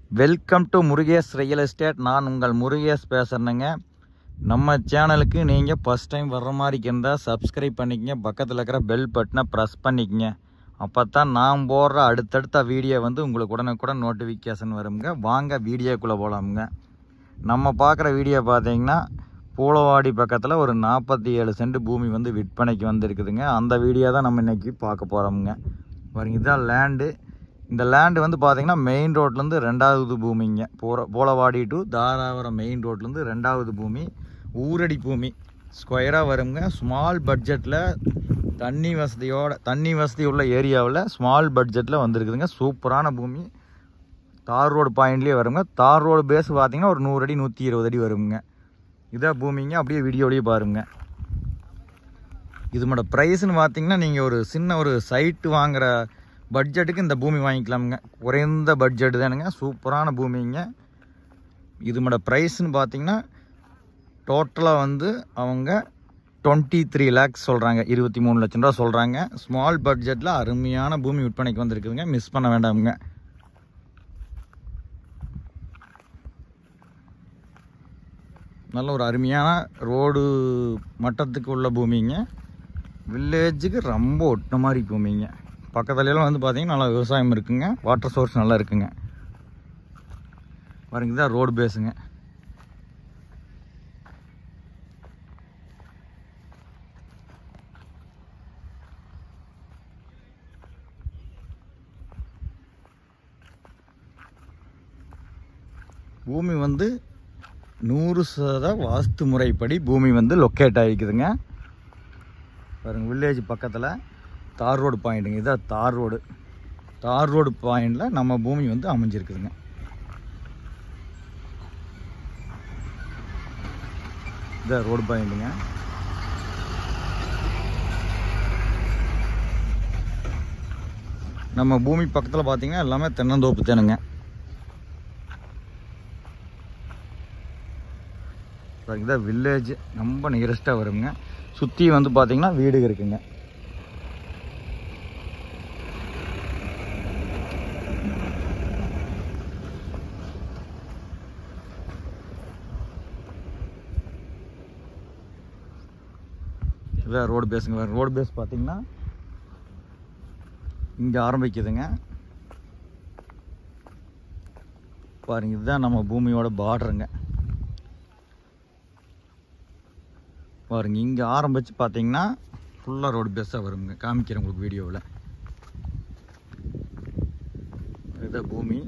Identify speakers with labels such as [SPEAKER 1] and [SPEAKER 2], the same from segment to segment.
[SPEAKER 1] welcome to Murugesh real estate நான் உங்கள் முருகேஷ் பேசுகிறேங்க நம்ம சேனலுக்கு நீங்கள் ஃபஸ்ட் டைம் வர்ற மாதிரி இருந்தால் சப்ஸ்கிரைப் பண்ணிக்கங்க பக்கத்தில் இருக்கிற பெல் பட்டனை ப்ரெஸ் பண்ணிக்கங்க அப்போ தான் நான் போடுற அடுத்தடுத்த வீடியோ வந்து உங்களுக்கு உடனுக்குடன் நோட்டிஃபிகேஷன் வருங்க வாங்க வீடியோக்குள்ளே போகலாமுங்க நம்ம பார்க்குற வீடியோ பார்த்தீங்கன்னா பூலவாடி பக்கத்தில் ஒரு நாற்பத்தி ஏழு சென்ட் பூமி வந்து விற்பனைக்கு வந்திருக்குதுங்க அந்த வீடியோ தான் நம்ம இன்றைக்கி பார்க்க போகிறோமுங்க பாருங்க இதுதான் லேண்டு இந்த லேண்டு வந்து பார்த்தீங்கன்னா மெயின் ரோட்லேருந்து ரெண்டாவது பூமிங்க போற போலவாடி டு தாராபுரம் மெயின் ரோட்லேருந்து ரெண்டாவது பூமி ஊரடி பூமி ஸ்கொயராக வருங்க ஸ்மால் பட்ஜெட்டில் தண்ணி வசதியோட தண்ணி வசதி உள்ள ஏரியாவில் ஸ்மால் பட்ஜெட்டில் வந்திருக்குதுங்க சூப்பரான பூமி தார் ரோடு பாயிண்ட்லேயே வருங்க தார் ரோடு பேஸ் பார்த்தீங்கன்னா ஒரு நூறு அடி நூற்றி இருபது அடி வருங்க இதான் பூமிங்க அப்படியே வீடியோலேயே பாருங்க இதோட ப்ரைஸ்னு பார்த்தீங்கன்னா நீங்கள் ஒரு சின்ன ஒரு சைட்டு வாங்குற பட்ஜெட்டுக்கு இந்த பூமி வாங்கிக்கலாமுங்க குறைந்த பட்ஜெட் தானுங்க சூப்பரான பூமிங்க இதோட ப்ரைஸ்னு பார்த்தீங்கன்னா டோட்டலாக வந்து அவங்க டுவெண்ட்டி த்ரீ லேக்ஸ் சொல்கிறாங்க இருபத்தி மூணு லட்சம் ரூபா சொல்கிறாங்க ஸ்மால் பட்ஜெட்டில் அருமையான பூமி விற்பனைக்கு வந்திருக்குதுங்க மிஸ் பண்ண வேண்டாமுங்க நல்ல ஒரு அருமையான ரோடு மட்டத்துக்கு உள்ள பூமிங்க வில்லேஜுக்கு ரொம்ப ஒட்டின மாதிரி பூமிங்க பக்கத்துலலாம் வந்து பார்த்தீங்கன்னா நல்லா விவசாயம் இருக்குங்க வாட்டர் சோர்ஸ் நல்லா இருக்குங்க பாருங்க இதுதான் ரோடு பேஸுங்க பூமி வந்து நூறு சத வாஸ்து முறைப்படி பூமி வந்து லொக்கேட் ஆகிக்குதுங்க பாருங்க வில்லேஜ் பக்கத்தில் தார் ரோடு பாயிண்ட்டுங்க இதான் தார் ரோடு தார் ரோடு பாயிண்டில் நம்ம பூமி வந்து அமைஞ்சிருக்குதுங்க இதான் ரோடு பாயிண்ட்டுங்க நம்ம பூமி பக்கத்தில் பார்த்தீங்கன்னா எல்லாமே தென்னந்தோப்பு தேனுங்க இதான் வில்லேஜ் ரொம்ப நியரஸ்ட்டாக வருங்க சுற்றி வந்து பார்த்தீங்கன்னா வீடு இருக்குங்க இதான் ரோடு பேஸுங்க ரோடு பேஸ் பார்த்தீங்கன்னா இங்கே ஆரம்பிக்குதுங்க பாருங்க இதுதான் நம்ம பூமியோட பார்டருங்க பாருங்க இங்கே ஆரம்பித்து பார்த்தீங்கன்னா ஃபுல்லாக ரோடு பேஸாக வருங்க காமிக்கிறேன் உங்களுக்கு வீடியோவில் இதுதான் பூமி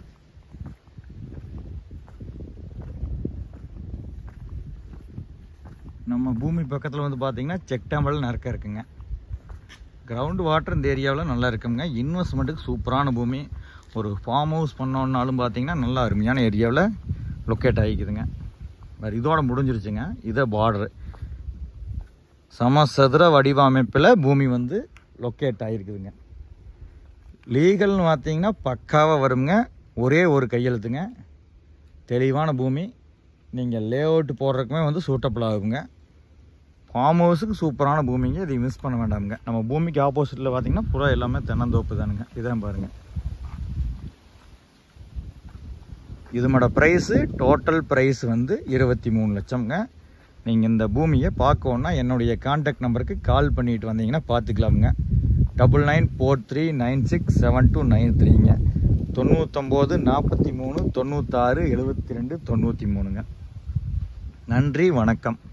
[SPEAKER 1] நம்ம பூமி பக்கத்தில் வந்து பார்த்தீங்கன்னா செக் டேம்பல் நறுக்க இருக்குங்க கிரவுண்டு வாட்டர் இந்த ஏரியாவில் நல்லா இருக்குங்க இன்வெஸ்ட்மெண்ட்டுக்கு சூப்பரான பூமி ஒரு ஃபார்ம் ஹவுஸ் பண்ணோன்னாலும் பார்த்தீங்கன்னா நல்லா அருமையான ஏரியாவில் லொக்கேட் ஆகிக்குதுங்க வேறு இதோட முடிஞ்சிருச்சுங்க இதை பார்டரு சமசதுர வடிவமைப்பில் பூமி வந்து லொக்கேட் ஆகிருக்குதுங்க லீகல்னு பார்த்தீங்கன்னா பக்காவாக வருங்க ஒரே ஒரு கையெழுத்துங்க தெளிவான பூமி நீங்கள் லே அவுட் போடுறதுக்குமே வந்து சூட்டபிள் ஆகுங்க ஃபார்ம் ஹவுஸுக்கு சூப்பரான பூமிங்க இதை மிஸ் பண்ண வேண்டாமுங்க நம்ம பூமிக்கு ஆப்போசிட்டில் பார்த்தீங்கன்னா புறா எல்லாமே தென்னந்தோப்பு தானுங்க இதான் பாருங்கள் இதனோட ப்ரைஸு டோட்டல் ப்ரைஸ் வந்து இருபத்தி மூணு லட்சம்ங்க நீங்கள் இந்த பூமியை பார்க்கணுன்னா என்னுடைய கான்டாக்ட் நம்பருக்கு கால் பண்ணிட்டு வந்தீங்கன்னா பார்த்துக்கலாமுங்க double nine four three nine six seven two nine த்ரீங்க தொண்ணூத்தொம்போது நாற்பத்தி மூணு தொண்ணூத்தாறு எழுபத்தி ரெண்டு தொண்ணூற்றி மூணுங்க நன்றி வணக்கம்